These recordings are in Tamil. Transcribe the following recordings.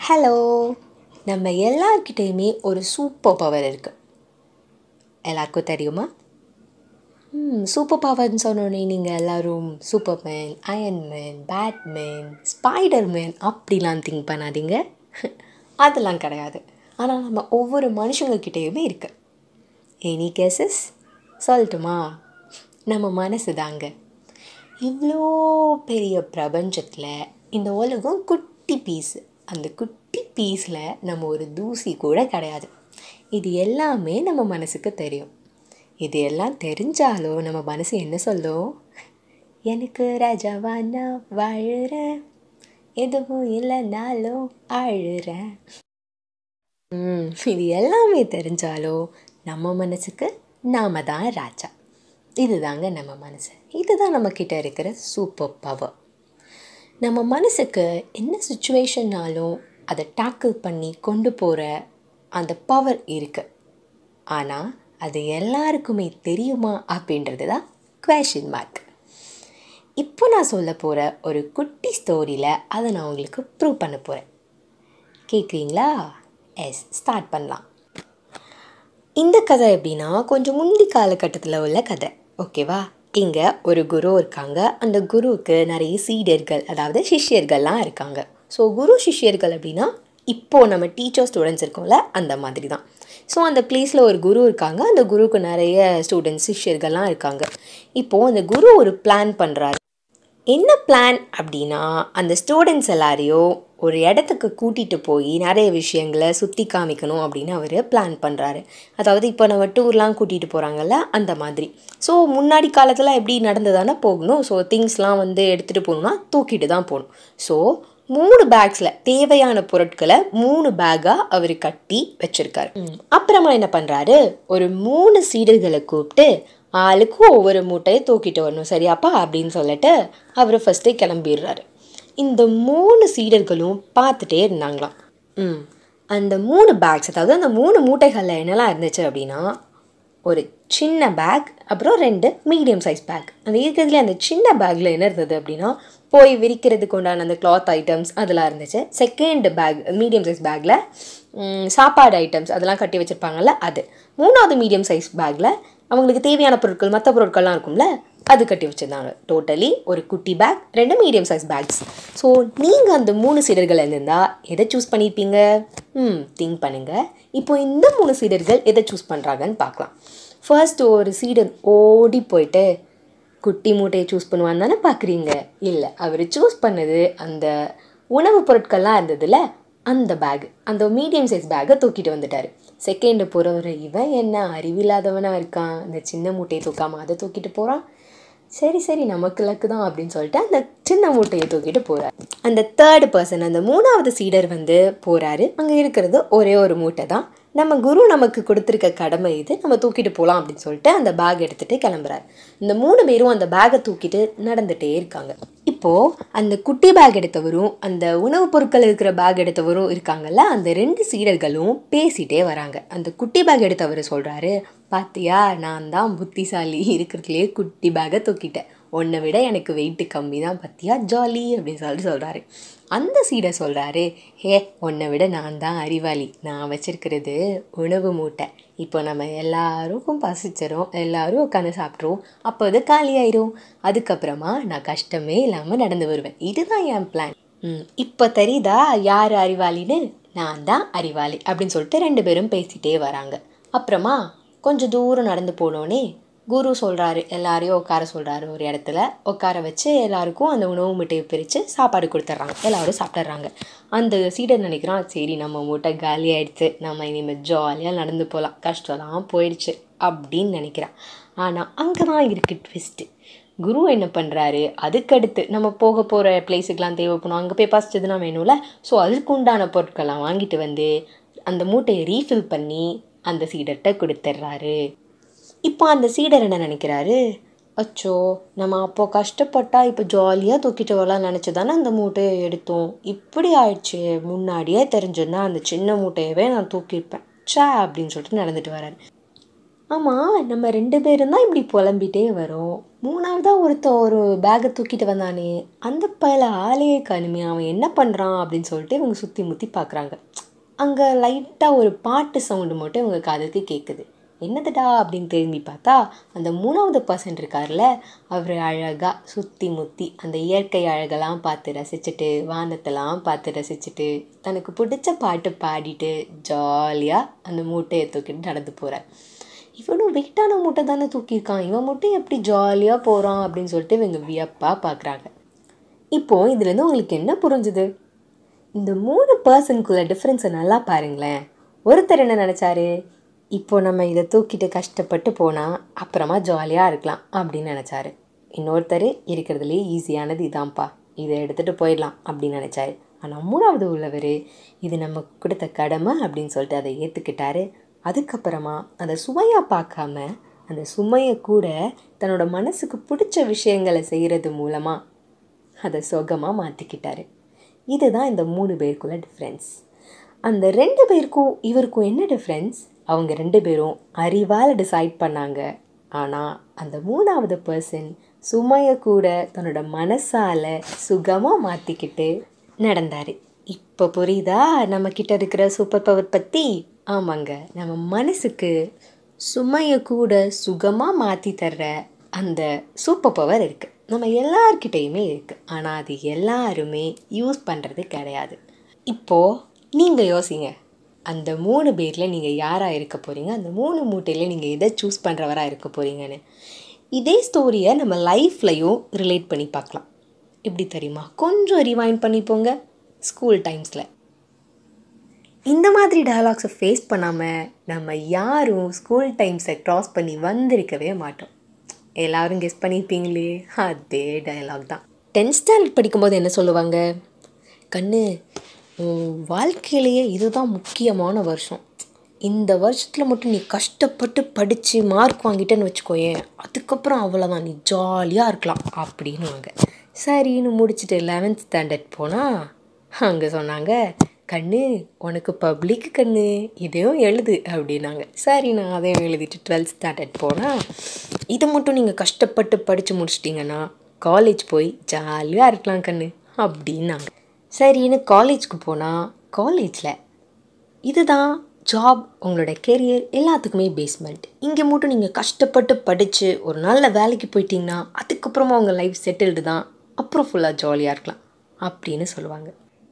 ஹலோ நம்ம எல்லார்கிட்டேயுமே ஒரு சூப்பர் பவர் இருக்குது எல்லாருக்கும் தெரியுமா ம் சூப்பர் பவர்னு சொன்னோன்னே நீங்கள் எல்லோரும் சூப்பர்மேன் அயன்மேன் பேட்மேன் ஸ்பைடர்மேன் அப்படிலாம் திங்க் பண்ணாதீங்க அதெல்லாம் கிடையாது ஆனால் நம்ம ஒவ்வொரு மனுஷங்கக்கிட்டேயுமே இருக்கு எனி கேசஸ் சொல்லட்டுமா நம்ம மனசு தாங்க இவ்வளோ பெரிய பிரபஞ்சத்தில் இந்த உலகம் குட்டி பீஸு அந்த குட்டி பீஸில் நம்ம ஒரு தூசி கூட கிடையாது இது எல்லாமே நம்ம மனசுக்கு தெரியும் இது எல்லாம் தெரிஞ்சாலும் நம்ம மனசு என்ன சொல்லும் எனக்கு ராஜாவா நான் வாழுறேன் எதுவும் இல்லைனாலும் அழுறேன் ம், இது எல்லாமே தெரிஞ்சாலும் நம்ம மனசுக்கு நாம தான் ராஜா இதுதாங்க நம்ம மனசு இதுதான் நம்மக்கிட்ட இருக்கிற சூப்பர் பவர் நம்ம மனசுக்கு என்ன சுச்சுவேஷன்னாலும் அதை டேக்கிள் பண்ணி கொண்டு போகிற அந்த பவர் இருக்குது ஆனால் அது எல்லாருக்குமே தெரியுமா அப்படின்றது தான் கொஷின் மார்க் இப்போ நான் சொல்ல போகிற ஒரு குட்டி ஸ்டோரியில் அதை நான் உங்களுக்கு ப்ரூவ் பண்ண போகிறேன் கேட்குறீங்களா எஸ் ஸ்டார்ட் பண்ணலாம் இந்த கதை எப்படின்னா கொஞ்சம் முந்தி காலகட்டத்தில் உள்ள கதை ஓகேவா இங்கே ஒரு குரு இருக்காங்க அந்த குருவுக்கு நிறைய சீடர்கள் அதாவது சிஷ்யர்கள்லாம் இருக்காங்க ஸோ குரு சிஷ்யர்கள் அப்படின்னா இப்போது நம்ம டீச்சர் ஸ்டூடெண்ட்ஸ் இருக்கோம்ல அந்த மாதிரி தான் ஸோ அந்த பிளேஸில் ஒரு குரு இருக்காங்க அந்த குருவுக்கு நிறைய ஸ்டூடெண்ட்ஸ் சிஷ்யர்கள்லாம் இருக்காங்க இப்போது அந்த குரு ஒரு பிளான் பண்ணுறாரு என்ன பிளான் அப்படின்னா அந்த ஸ்டூடெண்ட்ஸ் எல்லாரையும் ஒரு இடத்துக்கு கூட்டிகிட்டு போய் நிறைய விஷயங்களை சுற்றி காமிக்கணும் அப்படின்னு அவர் பிளான் பண்ணுறாரு அதாவது இப்போ நம்ம டூர்லாம் கூட்டிகிட்டு போகிறாங்கல்ல அந்த மாதிரி ஸோ முன்னாடி காலத்தில் எப்படி நடந்ததானே போகணும் ஸோ திங்ஸ்லாம் வந்து எடுத்துகிட்டு போகணுன்னா தூக்கிட்டு தான் போகணும் ஸோ மூணு பேக்ஸில் தேவையான பொருட்களை மூணு பேக்காக அவர் கட்டி வச்சுருக்காரு அப்புறமா என்ன பண்ணுறாரு ஒரு மூணு சீடர்களை கூப்பிட்டு ஆளுக்கும் ஒவ்வொரு மூட்டையை தூக்கிட்டு வரணும் சரியாப்பா அப்படின்னு சொல்லிட்டு அவர் ஃபஸ்ட்டு கிளம்பிடுறாரு இந்த மூணு சீடர்களும் பார்த்துட்டே இருந்தாங்களாம் ம் அந்த மூணு பேக்ஸ் அதாவது அந்த மூணு மூட்டைகளில் என்னெல்லாம் இருந்துச்சு அப்படின்னா ஒரு சின்ன பேக் அப்புறம் ரெண்டு மீடியம் சைஸ் பேக் அந்த இருக்கிறதுல அந்த சின்ன பேக்கில் என்ன இருந்தது அப்படின்னா போய் விரிக்கிறதுக்கு உண்டான அந்த கிளாத் ஐட்டம்ஸ் அதெல்லாம் இருந்துச்சு செகண்ட் பேக் மீடியம் சைஸ் பேக்கில் சாப்பாடு ஐட்டம்ஸ் அதெல்லாம் கட்டி வச்சுருப்பாங்கல்ல அது மூணாவது மீடியம் சைஸ் பேக்கில் அவங்களுக்கு தேவையான பொருட்கள் மற்ற பொருட்கள்லாம் இருக்கும்ல அது கட்டி வச்சுருந்தாங்க டோட்டலி ஒரு குட்டி பேக் ரெண்டு மீடியம் சைஸ் பேக்ஸ் ஸோ நீங்கள் அந்த மூணு சீடர்கள் இருந்தால் எதை சூஸ் பண்ணியிருப்பீங்க ம் திங்க் பண்ணுங்கள் இப்போ இந்த மூணு சீடர்கள் எதை சூஸ் பண்ணுறாங்கன்னு பார்க்கலாம் ஃபர்ஸ்ட் ஒரு சீடர் ஓடி போயிட்டு குட்டி மூட்டையை சூஸ் பண்ணுவான்னு தானே பார்க்குறீங்க இல்லை அவர் சூஸ் பண்ணது அந்த உணவுப் பொருட்கள்லாம் இருந்ததுல அந்த பேக் அந்த மீடியம் சைஸ் பேக்கை தூக்கிட்டு வந்துட்டார் செகண்டு போகிறவர் இவன் என்ன அறிவில்லாதவனாக இருக்கான் இந்த சின்ன மூட்டையை தூக்காமல் அதை தூக்கிட்டு போகிறான் சரி சரி நமக்கு லக்கு தான் அப்படின்னு சொல்லிட்டு அந்த சின்ன மூட்டையை தூக்கிட்டு போகிறார் அந்த தேர்டு பர்சன் அந்த மூணாவது சீடர் வந்து போகிறாரு அங்கே இருக்கிறது ஒரே ஒரு மூட்டை தான் நம்ம குரு நமக்கு கொடுத்துருக்க கடமை இது நம்ம தூக்கிட்டு போகலாம் அப்படின்னு சொல்லிட்டு அந்த பேக் எடுத்துகிட்டு கிளம்புறாரு இந்த மூணு பேரும் அந்த பேக்கை தூக்கிட்டு நடந்துகிட்டே இருக்காங்க இப்போது அந்த குட்டி பேக் எடுத்தவரும் அந்த உணவுப் பொருட்கள் இருக்கிற பேக் எடுத்தவரும் இருக்காங்கல்ல அந்த ரெண்டு சீடர்களும் பேசிகிட்டே வராங்க அந்த குட்டி பேக் எடுத்தவர் சொல்கிறாரு பாத்தியா நான் தான் புத்திசாலி இருக்கிறதுலே குட்டி பேக்கை தூக்கிட்டேன் உன்னை விட எனக்கு வெயிட்டு கம்மி தான் பத்தியா ஜாலி அப்படின்னு சொல்லிட்டு சொல்கிறாரு அந்த சீடை சொல்கிறாரு ஹே உன்னை விட நான் தான் அறிவாளி நான் வச்சிருக்கிறது உணவு மூட்டை இப்போ நம்ம எல்லாருக்கும் பசிச்சிரும் எல்லாரும் உட்காந்து சாப்பிட்ருவோம் அப்போ அது காலியாயிரும் அதுக்கப்புறமா நான் கஷ்டமே இல்லாமல் நடந்து வருவேன் இதுதான் என் பிளான் ம் இப்போ தெரியுதா யார் அறிவாளின்னு நான் தான் அறிவாளி அப்படின்னு சொல்லிட்டு ரெண்டு பேரும் பேசிகிட்டே வராங்க அப்புறமா கொஞ்சம் தூரம் நடந்து போனோடனே குரு சொல்கிறாரு எல்லாரையும் உட்கார சொல்கிறாரு ஒரு இடத்துல உட்கார வச்சு எல்லாருக்கும் அந்த உணவு மூட்டையை பிரித்து சாப்பாடு கொடுத்துட்றாங்க எல்லாரும் சாப்பிட்றாங்க அந்த சீடர் நினைக்கிறான் சரி நம்ம மூட்டை காலி ஆயிடுச்சு நம்ம இனிமேல் ஜாலியாக நடந்து போகலாம் கஷ்டம்லாம் போயிடுச்சு அப்படின்னு நினைக்கிறான் ஆனால் அங்கே தான் இருக்குது ட்விஸ்ட்டு குரு என்ன பண்ணுறாரு அதுக்கடுத்து நம்ம போக போகிற பிளேஸுக்கெலாம் தேவைப்படும் அங்கே போய் பசிச்சதுன்னா வேணும்ல ஸோ அதுக்கு உண்டான பொருட்கள்லாம் வாங்கிட்டு வந்து அந்த மூட்டையை ரீஃபில் பண்ணி அந்த சீடர்கிட்ட கொடுத்துட்றாரு இப்போ அந்த சீடர் என்ன நினைக்கிறாரு அச்சோ நம்ம அப்போ கஷ்டப்பட்டா இப்போ ஜாலியாக தூக்கிட்டு வரலாம் நினச்சி தானே அந்த மூட்டையை எடுத்தோம் இப்படி ஆயிடுச்சு முன்னாடியே தெரிஞ்சிருந்தா அந்த சின்ன மூட்டையவே நான் தூக்கியிருப்பேன் சே அப்படின்னு சொல்லிட்டு நடந்துட்டு வராரு ஆமாம் நம்ம ரெண்டு பேரும் தான் இப்படி புலம்பிட்டே வரோம் மூணாவதாக ஒருத்தன் ஒரு பேக்கை தூக்கிட்டு வந்தானே அந்த பையில ஆளையே காணுமே அவன் என்ன பண்ணுறான் அப்படின்னு சொல்லிட்டு இவங்க சுற்றி முற்றி பார்க்குறாங்க அங்கே லைட்டாக ஒரு பாட்டு சவுண்டு மட்டும் இவங்க காதுக்கு கேட்குது என்னதுடா அப்படின்னு திரும்பி பார்த்தா அந்த மூணாவது பர்சன் இருக்கார்ல அவர் அழகாக சுற்றி முற்றி அந்த இயற்கை அழகெல்லாம் பார்த்து ரசிச்சுட்டு வானத்தெல்லாம் பார்த்து ரசிச்சுட்டு தனக்கு பிடிச்ச பாட்டு பாடிட்டு ஜாலியாக அந்த மூட்டையை தூக்கிட்டு நடந்து போகிறார் இவனும் வெயிட்டான மூட்டை தானே தூக்கியிருக்கான் இவன் மட்டும் எப்படி ஜாலியாக போகிறான் அப்படின்னு சொல்லிட்டு இவங்க வியப்பாக பார்க்குறாங்க இப்போது இதுலேருந்து உங்களுக்கு என்ன புரிஞ்சுது இந்த மூணு பர்சனுக்குள்ள டிஃப்ரென்ஸை நல்லா பாருங்களேன் ஒருத்தர் என்ன நினச்சாரு இப்போ நம்ம இதை தூக்கிட்டு கஷ்டப்பட்டு போனால் அப்புறமா ஜாலியாக இருக்கலாம் அப்படின்னு நினச்சாரு இன்னொருத்தர் இருக்கிறதுலே ஈஸியானது இதான்ப்பா இதை எடுத்துகிட்டு போயிடலாம் அப்படின்னு நினச்சாரு ஆனால் மூணாவது உள்ளவர் இது நம்ம கொடுத்த கடமை அப்படின்னு சொல்லிட்டு அதை ஏற்றுக்கிட்டாரு அதுக்கப்புறமா அதை சுமையாக பார்க்காம அந்த சுமையை கூட தன்னோட மனசுக்கு பிடிச்ச விஷயங்களை செய்கிறது மூலமாக அதை சுகமாக மாற்றிக்கிட்டாரு இதுதான் இந்த மூணு பேருக்குள்ள டிஃப்ரென்ஸ் அந்த ரெண்டு பேருக்கும் இவருக்கும் என்ன டிஃப்ரென்ஸ் அவங்க ரெண்டு பேரும் அறிவால் டிசைட் பண்ணாங்க ஆனால் அந்த மூணாவது பர்சன் சுமையை கூட தன்னோட மனசால் சுகமாக மாற்றிக்கிட்டு நடந்தார் இப்போ புரியுதா நம்ம கிட்ட இருக்கிற சூப்பர் பவர் பற்றி ஆமாங்க நம்ம மனசுக்கு சுமையை கூட சுகமாக மாற்றி தர்ற அந்த சூப்பர் பவர் இருக்குது நம்ம எல்லார்கிட்டேயுமே இருக்குது ஆனால் அது எல்லாருமே யூஸ் பண்ணுறது கிடையாது இப்போது நீங்கள் யோசிங்க அந்த மூணு பேரில் நீங்கள் யாராக இருக்க போகிறீங்க அந்த மூணு மூட்டையில் நீங்கள் எதை சூஸ் பண்ணுறவராக இருக்க போகிறீங்கன்னு இதே ஸ்டோரியை நம்ம லைஃப்லையும் ரிலேட் பண்ணி பார்க்கலாம் எப்படி தெரியுமா கொஞ்சம் ரிவைண்ட் பண்ணிப்போங்க ஸ்கூல் டைம்ஸில் இந்த மாதிரி டயலாக்ஸை ஃபேஸ் பண்ணாமல் நம்ம யாரும் ஸ்கூல் டைம்ஸை க்ராஸ் பண்ணி வந்திருக்கவே மாட்டோம் எல்லாரும் கெஸ் பண்ணியிருப்பீங்களே அதே டயலாக் தான் டென்த் ஸ்டாண்டர்ட் படிக்கும்போது என்ன சொல்லுவாங்க கண்ணு உன் வாழ்க்கையிலேயே இதுதான் முக்கியமான வருஷம் இந்த வருஷத்தில் மட்டும் நீ கஷ்டப்பட்டு படித்து மார்க் வாங்கிட்டேன்னு வச்சுக்கோயேன் அதுக்கப்புறம் அவ்வளோதான் நீ ஜாலியாக இருக்கலாம் அப்படின்னுவாங்க சரின்னு முடிச்சுட்டு லெவன்த் ஸ்டாண்டர்ட் போனால் அங்கே சொன்னாங்க கண்ணு உனக்கு பப்ளிக் கண்ணு இதையும் எழுது அப்படின்னாங்க சரி நான் அதையும் எழுதிட்டு டுவெல்த் ஸ்டாண்டர்ட் போனால் இது மட்டும் நீங்கள் கஷ்டப்பட்டு படித்து முடிச்சிட்டிங்கன்னா காலேஜ் போய் ஜாலியாக இருக்கலாம் கண்ணு அப்படின்னாங்க சரின்னு காலேஜ்க்கு போனால் காலேஜில் இதுதான் ஜாப் உங்களோட கெரியர் எல்லாத்துக்குமே பேஸ்மெண்ட் இங்கே மட்டும் நீங்கள் கஷ்டப்பட்டு படித்து ஒரு நல்ல வேலைக்கு போயிட்டீங்கன்னா அதுக்கப்புறமா உங்கள் லைஃப் செட்டில்டு தான் அப்புறம் ஃபுல்லாக ஜாலியாக இருக்கலாம் அப்படின்னு சொல்லுவாங்க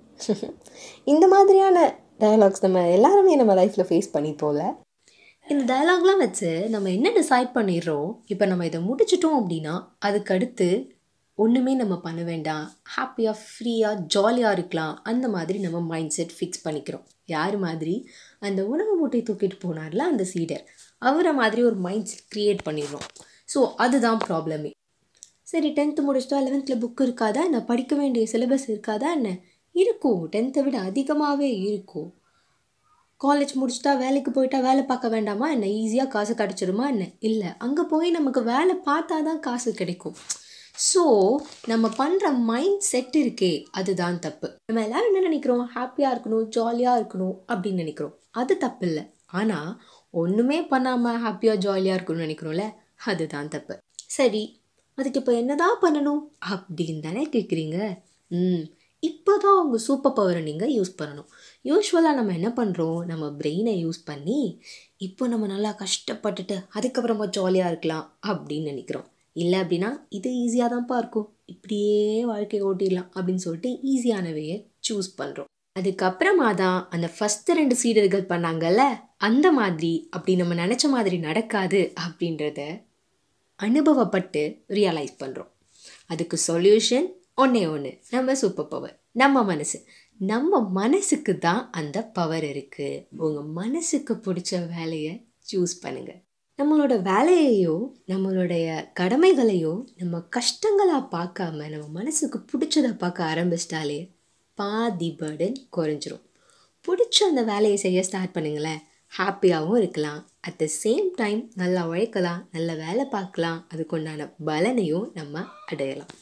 இந்த மாதிரியான டயலாக்ஸ் நம்ம எல்லாருமே நம்ம லைஃப்பில் ஃபேஸ் பண்ணி போல இந்த டயலாக்லாம் வச்சு நம்ம என்ன டிசைட் பண்ணிடுறோம் இப்போ நம்ம இதை முடிச்சிட்டோம் அப்படின்னா அதுக்கடுத்து ஒன்றுமே நம்ம பண்ண வேண்டாம் ஹாப்பியாக ஃப்ரீயாக ஜாலியாக இருக்கலாம் அந்த மாதிரி நம்ம மைண்ட் செட் ஃபிக்ஸ் பண்ணிக்கிறோம் யார் மாதிரி அந்த உணவு மூட்டை தூக்கிட்டு போனார்ல அந்த சீடர் அவரை மாதிரி ஒரு மைண்ட் செட் க்ரியேட் பண்ணிடுறோம் ஸோ அதுதான் ப்ராப்ளமே சரி டென்த்து முடிச்சிட்டா லெவன்த்தில் புக் இருக்காதா என்ன படிக்க வேண்டிய சிலபஸ் இருக்காதா என்ன இருக்கும் டென்த்தை விட அதிகமாகவே இருக்கும் காலேஜ் முடிச்சிட்டா வேலைக்கு போயிட்டா வேலை பார்க்க வேண்டாமா என்ன ஈஸியாக காசு கிடச்சிருமா என்ன இல்லை அங்கே போய் நமக்கு வேலை பார்த்தா தான் காசு கிடைக்கும் ஸோ நம்ம பண்ணுற மைண்ட் செட் இருக்கே அதுதான் தப்பு நம்ம எல்லாரும் என்ன நினைக்கிறோம் ஹாப்பியாக இருக்கணும் ஜாலியாக இருக்கணும் அப்படின்னு நினைக்கிறோம் அது தப்பு இல்லை ஆனால் ஒன்றுமே பண்ணாமல் ஹாப்பியாக ஜாலியாக இருக்கணும்னு நினைக்கிறோம்ல அதுதான் தப்பு சரி அதுக்கு இப்போ என்னதான் பண்ணணும் அப்படின்னு தானே கேட்குறீங்க ம் இப்போ தான் உங்கள் சூப்பர் பவரை நீங்கள் யூஸ் பண்ணணும் யூஸ்வலாக நம்ம என்ன பண்ணுறோம் நம்ம பிரெயினை யூஸ் பண்ணி இப்போ நம்ம நல்லா கஷ்டப்பட்டுட்டு அதுக்கப்புறமா ஜாலியாக இருக்கலாம் அப்படின்னு நினைக்கிறோம் இல்லை அப்படின்னா இது ஈஸியாக தான்ப்பா இருக்கும் இப்படியே வாழ்க்கையை ஓட்டிடலாம் அப்படின்னு சொல்லிட்டு ஈஸியானவையை சூஸ் பண்ணுறோம் அதுக்கப்புறமா தான் அந்த ஃபஸ்ட்டு ரெண்டு சீடர்கள் பண்ணாங்கல்ல அந்த மாதிரி அப்படி நம்ம நினச்ச மாதிரி நடக்காது அப்படின்றத அனுபவப்பட்டு ரியலைஸ் பண்ணுறோம் அதுக்கு சொல்யூஷன் ஒன்றே ஒன்று நம்ம சூப்பர் பவர் நம்ம மனசு நம்ம மனசுக்கு தான் அந்த பவர் இருக்குது உங்கள் மனசுக்கு பிடிச்ச வேலையை சூஸ் பண்ணுங்கள் நம்மளோட வேலையையோ நம்மளுடைய கடமைகளையோ நம்ம கஷ்டங்களாக பார்க்காம நம்ம மனசுக்கு பிடிச்சதை பார்க்க ஆரம்பிச்சிட்டாலே பாதி பர்டன் குறைஞ்சிரும் பிடிச்ச அந்த வேலையை செய்ய ஸ்டார்ட் பண்ணுங்களேன் ஹாப்பியாகவும் இருக்கலாம் அட் த சேம் டைம் நல்லா உழைக்கலாம் நல்ல வேலை பார்க்கலாம் அதுக்குண்டான பலனையும் நம்ம அடையலாம்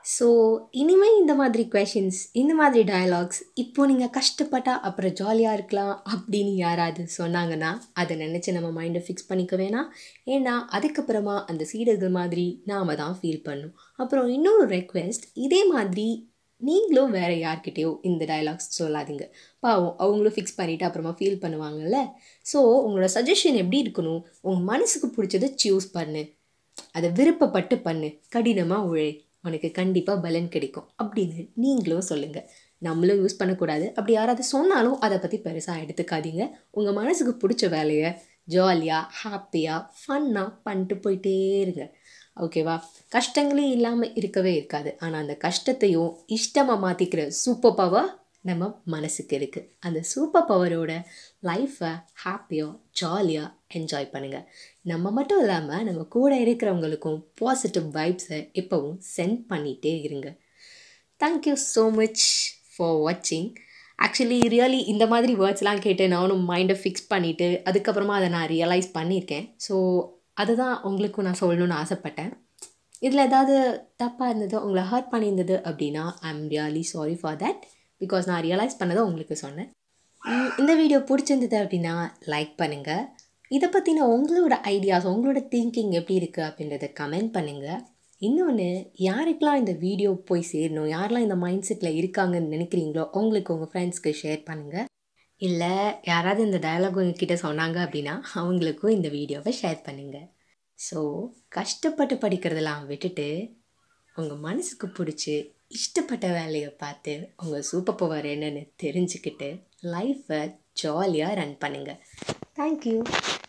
ஸோ இனிமேல் இந்த மாதிரி கொஷின்ஸ் இந்த மாதிரி டயலாக்ஸ் இப்போ நீங்கள் கஷ்டப்பட்டா அப்புறம் ஜாலியாக இருக்கலாம் அப்படின்னு யாராவது சொன்னாங்கன்னா அதை நினச்சி நம்ம மைண்டை ஃபிக்ஸ் பண்ணிக்க வேணாம் ஏன்னா அதுக்கப்புறமா அந்த சீடர்கள் மாதிரி நாம் தான் ஃபீல் பண்ணணும் அப்புறம் இன்னொரு ரெக்வெஸ்ட் இதே மாதிரி நீங்களும் வேறு யார்கிட்டயோ இந்த டயலாக்ஸ் சொல்லாதீங்க பாவம் அவங்களும் ஃபிக்ஸ் பண்ணிவிட்டு அப்புறமா ஃபீல் பண்ணுவாங்கல்ல ஸோ உங்களோட சஜஷன் எப்படி இருக்கணும் உங்கள் மனசுக்கு பிடிச்சதை சூஸ் பண்ணு அதை விருப்பப்பட்டு பண்ணு கடினமாக உழை உனக்கு கண்டிப்பாக பலன் கிடைக்கும் அப்படின்னு நீங்களும் சொல்லுங்கள் நம்மளும் யூஸ் பண்ணக்கூடாது அப்படி யாராவது சொன்னாலும் அதை பற்றி பெருசாக எடுத்துக்காதீங்க உங்கள் மனசுக்கு பிடிச்ச வேலையை ஜாலியாக ஹாப்பியாக ஃபன்னாக பண்ணிட்டு போயிட்டே இருங்க ஓகேவா கஷ்டங்களே இல்லாமல் இருக்கவே இருக்காது ஆனால் அந்த கஷ்டத்தையும் இஷ்டமாக மாற்றிக்கிற சூப்பர் பவர் நம்ம மனசுக்கு இருக்குது அந்த சூப்பர் பவரோட லைஃப்பை ஹாப்பியாக ஜாலியாக என்ஜாய் பண்ணுங்கள் நம்ம மட்டும் இல்லாமல் நம்ம கூட இருக்கிறவங்களுக்கும் பாசிட்டிவ் வைப்ஸை எப்போவும் சென்ட் பண்ணிகிட்டே இருங்க தேங்க்யூ ஸோ மச் ஃபார் வாட்சிங் ஆக்சுவலி ரியலி இந்த மாதிரி வேர்ட்ஸ்லாம் கேட்டு நானும் மைண்டை ஃபிக்ஸ் பண்ணிவிட்டு அதுக்கப்புறமா அதை நான் ரியலைஸ் பண்ணியிருக்கேன் ஸோ அதுதான் உங்களுக்கும் நான் சொல்லணும்னு ஆசைப்பட்டேன் இதில் ஏதாவது தப்பாக இருந்தது உங்களை ஹர்ட் பண்ணியிருந்தது அப்படின்னா I am really sorry for that because நான் ரியலைஸ் பண்ணதை உங்களுக்கு சொன்னேன் உம், இந்த வீடியோ பிடிச்சிருந்தது அப்படின்னா லைக் பண்ணுங்கள் இதை பற்றின உங்களோட ஐடியாஸ் உங்களோட திங்கிங் எப்படி இருக்குது அப்படின்றத கமெண்ட் பண்ணுங்கள் இன்னொன்று யாருக்கெல்லாம் இந்த வீடியோ போய் சேரணும் யாரெல்லாம் இந்த மைண்ட் செட்டில் இருக்காங்கன்னு நினைக்கிறீங்களோ அவங்களுக்கு உங்கள் ஃப்ரெண்ட்ஸ்க்கு ஷேர் பண்ணுங்கள் இல்லை யாராவது இந்த டயலாக் உங்ககிட்ட சொன்னாங்க அப்படின்னா அவங்களுக்கும் இந்த வீடியோவை ஷேர் பண்ணுங்கள் ஸோ கஷ்டப்பட்டு படிக்கிறதெல்லாம் விட்டுட்டு உங்கள் மனசுக்கு பிடிச்சி இஷ்டப்பட்ட வேலையை பார்த்து உங்கள் சூப்பர் பவர் என்னன்னு தெரிஞ்சுக்கிட்டு லைஃப்பை ஜாலியாக ரன் பண்ணுங்கள் தேங்க்யூ